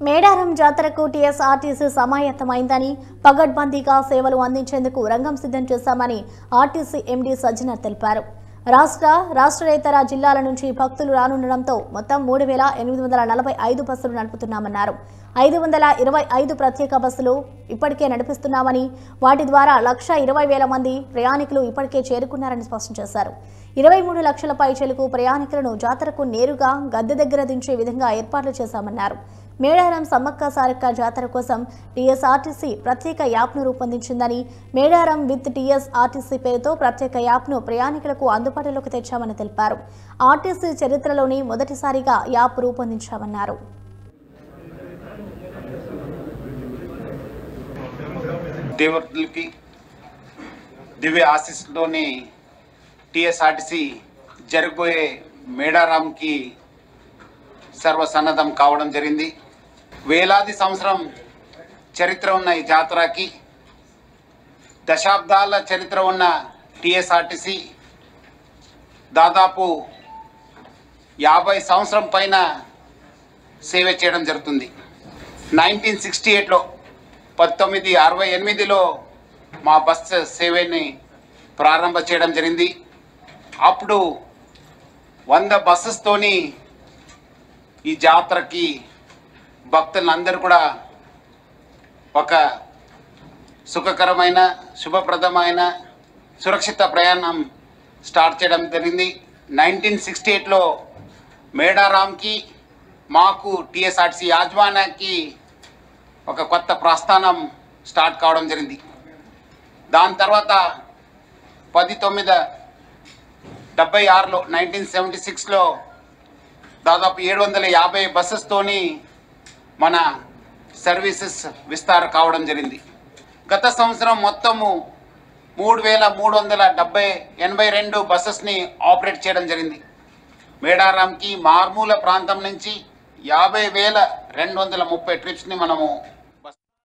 మేడారం జాతరకు టీఎస్ఆర్టీసీ సమాయత్తమైందని పగడ్బందీగా సేవలు అందించేందుకు రంగం సిద్ధం చేశామని ఆర్టీసీ ఎండీ సజ్జనర్ తెలిపారు రాష్ట్ర రాష్ట్రేతర జిల్లాల నుంచి భక్తులు రానుండడంతో మొత్తం మూడు వేల ఎనిమిది వందల నలభై ఐదు బస్సులు నడుపుతున్నామన్నారు ఐదు వందల ఇరవై ఐదు ప్రత్యేక బస్సులు ఇప్పటికే నడిపిస్తున్నామని వాటి ద్వారా లక్ష ఇరవై వేల మంది ప్రయాణికులు ఇప్పటికే చేరుకున్నారని స్పష్టం చేశారు ఇరవై మూడు లక్షల పైచలకు ప్రయాణికులను జాతరకు నేరుగా గద్దె దగ్గర దించే విధంగా ఏర్పాట్లు చేశామన్నారు మేడారం సమ్మక్క సారక్క జాతర కోసం టీఎస్ఆర్టీసీ ప్రత్యేక యాప్ను రూపొందించిందని మేడారం విత్ టీఎస్ఆర్టీసీ పేరుతో ప్రత్యేక యాప్ను ప్రయాణికులకు అందుబాటులోకి తెచ్చామని తెలిపారు ఆర్టీసీ చరిత్రలోని మొదటిసారిగా యాప్ రూపొందించామన్నారు దేవుడికి దివ్య ఆశీస్సులోని టిఎస్ఆర్టీసీ జరగబోయే మేడారాంకి సర్వసన్నద్ధం కావడం జరిగింది వేలాది సంవత్సరం చరిత్ర ఉన్న ఈ జాతరకి దశాబ్దాల చరిత్ర ఉన్న టిఎస్ఆర్టీసీ దాదాపు యాభై సంవత్సరం పైన సేవ చేయడం జరుగుతుంది నైన్టీన్ సిక్స్టీ ఎయిట్లో పంతొమ్మిది అరవై ఎనిమిదిలో మా బస్ సేవని ప్రారంభ చేయడం జరిగింది అప్పుడు వంద బస్సెస్తోని ఈ జాతరకి భక్తులందరూ కూడా ఒక సుఖకరమైన శుభప్రదమైన సురక్షిత ప్రయాణం స్టార్ట్ చేయడం జరిగింది నైన్టీన్ సిక్స్టీ ఎయిట్లో మేడారాంకి మాకు టిఎస్ఆర్టీసీ యాజమాన్యానికి ఒక కొత్త ప్రస్థానం స్టార్ట్ కావడం జరిగింది దాని తర్వాత పది తొమ్మిది డెబ్బై ఆరులో నైన్టీన్ సెవెంటీ సిక్స్లో దాదాపు ఏడు వందల యాభై బస్సెస్తోని మన సర్వీసెస్ విస్తార కావడం జరిగింది గత సంవత్సరం మొత్తము మూడు వేల మూడు వందల డెబ్బై ఎనభై రెండు బస్సెస్ని ఆపరేట్ చేయడం జరిగింది మేడారంకి మార్మూల ప్రాంతం నుంచి యాభై వేల రెండు వందల ముప్పై ట్రిప్స్ని మనము